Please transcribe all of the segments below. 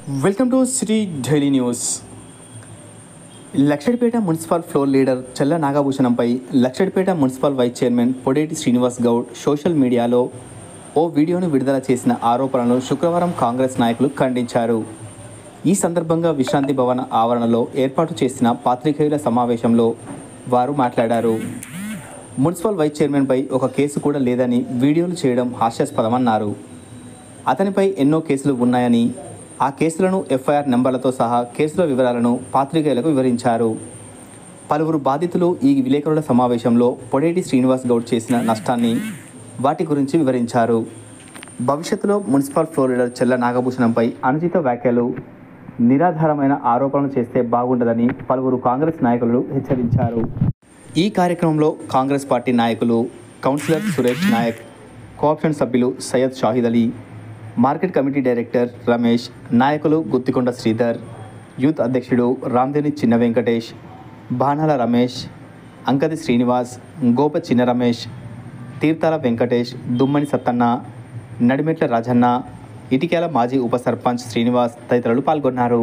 Welcome to city daily news Luxettipet municipal floor leader Chella నాగభూషణంపై Luxettipet municipal vice chairman Podeti Srinivas Goud social మీడియాలో ఓ వీడియోను విడుదల చేసిన ఆరోపణలను శుక్రవారం కాంగ్రెస్ నాయకులు ఖండించారు ఈ సందర్భంగా విశ్రాంతి భవన ఆవరణలో ఏర్పాటు చేసిన పాత్రికేయుల సమావేశంలో వారు మాట్లాడారు మున్సిపల్ వైస్ చైర్మన్పై ఒక కేసు కూడా లేదని వీడియోలు చేయడం హాస్యాస్పదమన్నారు అతనిపై ఎన్నో కేసులు ఉన్నాయని ఆ కేసులను ఎఫ్ఐఆర్ నెంబర్లతో సహా కేసుల వివరాలను పాత్రికేయులకు వివరించారు పలువురు బాధితులు ఈ విలేకరుల సమావేశంలో పొడేటి శ్రీనివాస్ గౌడ్ చేసిన నష్టాన్ని వాటి గురించి వివరించారు భవిష్యత్తులో మున్సిపల్ ఫ్లోర్ లీడర్ చెల్ల నాగభూషణంపై అనుచిత వ్యాఖ్యలు నిరాధారమైన ఆరోపణలు చేస్తే బాగుండదని పలువురు కాంగ్రెస్ నాయకులు హెచ్చరించారు ఈ కార్యక్రమంలో కాంగ్రెస్ పార్టీ నాయకులు కౌన్సిలర్ సురేష్ నాయక్ కోఆప్షన్ సభ్యులు Syed Shahid Ali market committee director Ramesh నాయకులు గుత్తికొండ శ్రీధర్ యూత్ అధ్యక్షుడు రామ్దేని చిన్న వెంకటేష్ బాణాల రమేష్ అంకది శ్రీనివాస్ గోప చిన్న రమేష్ తీర్థాల వెంకటేష్ దుమ్మని సత్తన్న నడిమెట్ల రాజన్న ఇటికేల మాజీ ఉప సర్పంచ్ శ్రీనివాస్ తదితరులు పాల్గొన్నారు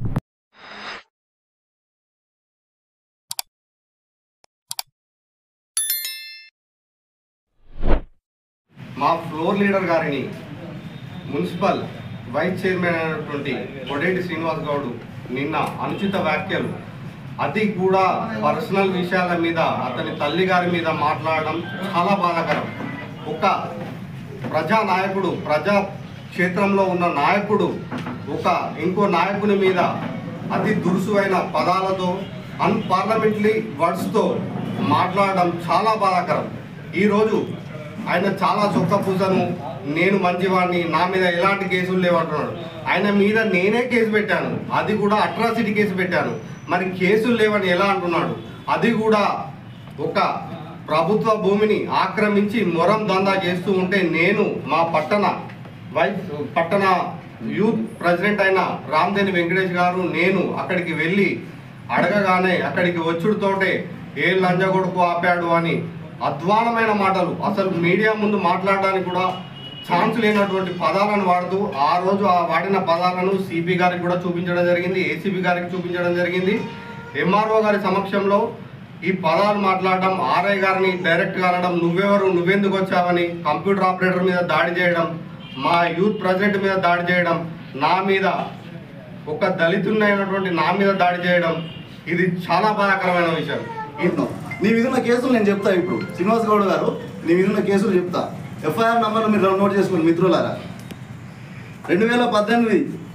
మా ఫ్లోర్ లీడర్ గారిని మున్సిపల్ వైస్ చైర్మన్ అయినటువంటి కొడేటి శ్రీనివాస్ గౌడ్ నిన్న అనుచిత వ్యాఖ్యలు అది కూడా పర్సనల్ విషయాల మీద అతని తల్లి గారి మీద మాట్లాడడం చాలా బాధాకరం ఒక ప్రజా నాయకుడు ప్రజా క్షేత్రంలో ఉన్న నాయకుడు ఒక ఇంకో నాయకుని మీద అతి దురుసువైన పదాలతో అన్పార్లమెంటరీ వర్డ్స్తో మాట్లాడడం చాలా బాధాకరం ఈరోజు ఆయన చాలా చొక్క పూజను నేను మంచివాడిని నా మీద ఎలాంటి కేసులు లేవంటున్నాడు ఆయన మీద నేనే కేసు పెట్టాను అది కూడా అట్రాసిటీ కేసు పెట్టాను మరి కేసులు లేవని ఎలా అంటున్నాడు అది కూడా ఒక ప్రభుత్వ భూమిని ఆక్రమించి మొరం దందా చేస్తూ ఉంటే నేను మా పట్టణ వైస్ పట్టణ యూత్ ప్రెసిడెంట్ అయిన రామ్దేని వెంకటేష్ గారు నేను అక్కడికి వెళ్ళి అడగగానే అక్కడికి వచ్చుడుతోటే ఏ లంజగొడుకు ఆపాడు అని అధ్వానమైన మాటలు అసలు మీడియా ముందు మాట్లాడడానికి కూడా ఛాన్స్ లేనటువంటి పదాలను వాడుతూ ఆ రోజు ఆ వాడిన పదాలను సిపి గారికి కూడా చూపించడం జరిగింది ఏసీబీ గారికి చూపించడం జరిగింది ఎంఆర్ఓ గారి సమక్షంలో ఈ పదాలు మాట్లాడడం ఆర్ఐ గారిని డైరెక్ట్గా అనడం నువ్వెవరు నువ్వెందుకు వచ్చావని కంప్యూటర్ ఆపరేటర్ మీద దాడి చేయడం మా యూత్ ప్రెసిడెంట్ మీద దాడి చేయడం నా మీద ఒక దళితున్నైనటువంటి నా మీద దాడి చేయడం ఇది చాలా బాధాకరమైన విషయం ఇంట్లో నీ మీద ఉన్న కేసులు నేను చెప్తా ఇప్పుడు శ్రీనివాస్ గౌడ్ గారు నీ మీద ఉన్న కేసులు చెప్తా ఎఫ్ఐఆర్ నంబర్లు మీరు నోట్ చేసుకోండి మిత్రులారా రెండు వేల పద్దెనిమిది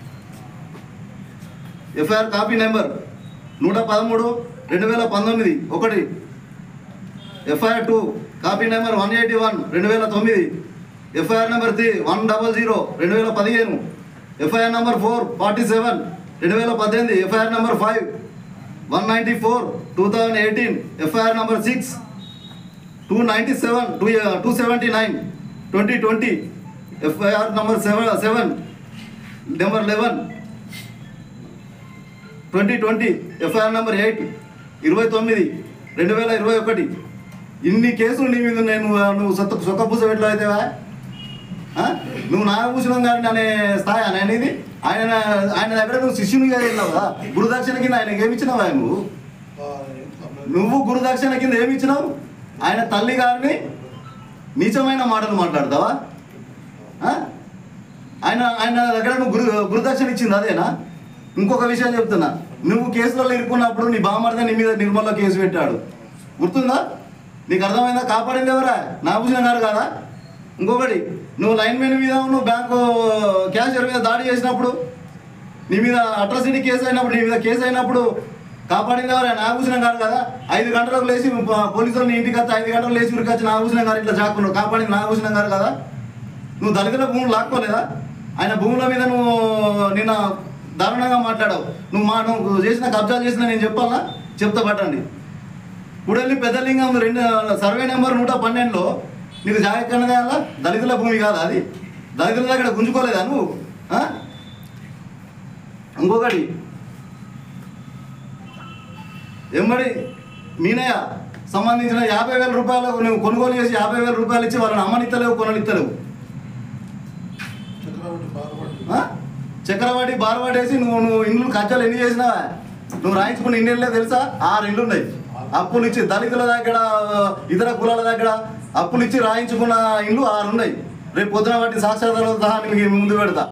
ఎఫ్ఐఆర్ కాపీ నెంబర్ నూట పదమూడు రెండు వేల పంతొమ్మిది ఒకటి FIR two copy number one eighty one రెండు వేల తొమ్మిది FIR number three one double zero రెండు వేల పదిహేను FIR number four forty seven రెండు వేల పద్దెనిమిది FIR number five one ninety four two thousand eighteen FIR number six two ninety seven two two seventy nine twenty twenty FIR number seven seven number eleven twenty twenty FIR number eight ఇరవై తొమ్మిది రెండు వేల ఇరవై ఒకటి ఇన్ని కేసులు నీ మీద నేను నువ్వు సొత్త సొక్కపూస పెట్లో అయితేవా ఆ? నువ్వు నాగభూషణం గారిని అనే స్థాయి అనేది ఆయన ఆయన దగ్గర నువ్వు శిష్యునిగా వెళ్ళినావు కదా గురుదక్షిణ కింద ఆయనకి ఏమి ఇచ్చినావా నువ్వు నువ్వు గురుదక్షిణ కింద ఏమి ఇచ్చినావు ఆయన తల్లి గారిని నీచమైన మాటలు మాట్లాడతావా ఆ? ఆయన ఆయన దగ్గర నువ్వు గురు గురుదక్షిణ ఇచ్చింది అదేనా ఇంకొక విషయం చెప్తున్నా నువ్వు కేసులలో ఇరుక్కున్నప్పుడు నీ బామర్ద నీ మీద నిర్మల్లో కేసు పెట్టాడు గుర్తుందా నీకు అర్థమైందా కాపాడింది ఎవరా నాగభూషణ గారు కాదా ఇంకొకటి నువ్వు లైన్ మెన్ మీద నువ్వు బ్యాంకు క్యాషియర్ మీద దాడి చేసినప్పుడు నీ మీద అట్రాసిటీ కేసు అయినప్పుడు నీ మీద కేసు అయినప్పుడు కాపాడింది ఎవరు నాగభూషణం గారు కదా ఐదు గంటలకు లేచి ప- పోలీసులు నీ ఇంటికి వచ్చి ఐదు గంటలకు లేచి ఉరికి వచ్చి నాగభూషణం గారు ఇట్లా చాకున్నావు కాపాడింది నాగభూషణం గారు కదా నువ్వు దళితుల భూములు లాక్కోలేదా ఆయన భూముల మీద నువ్వు నిన్న దారుణంగా మాట్లాడావు నువ్వు మా నువ్వు చేసిన కబ్జా చేసిన నేను చెప్పాలా చెప్తా పట్టండి కూడెల్లి పెద్దలింగం రెండు సర్వే నెంబర్ నూట పన్నెండులో నీకు జాగ్రత్తగా దళితుల భూమి కాదా అది దళితుల దగ్గర గుంజుకోలేదా నువ్వు ఆ? ఇంకొకటి ఎంబడి మీనయ్య సంబంధించిన యాభై వేల రూపాయలు నువ్వు కొనుగోలు చేసి యాభై వేల రూపాయలు ఇచ్చి వాళ్ళని అమ్మనిత్తలేవు కొననిత్తలేవు ఆ? చక్రవాడి బారవాడేసి నువ్వు నువ్వు ఇండ్లు కజ్జాలు ఎన్ని చేసినావా నువ్వు రాయించుకున్న ఇన్ని ఇళ్ళే తెలుసా ఆరు ఇండ్లు ఉన్నాయి అప్పులు ఇచ్చి దళితుల దగ్గర ఇతర కులాల దగ్గర అప్పులు ఇచ్చి రాయించుకున్న ఇండ్లు ఆరు ఉన్నాయి రేపు పొద్దున వాటి సాక్షాధారాలతో సహా నీకు ముందు పెడతా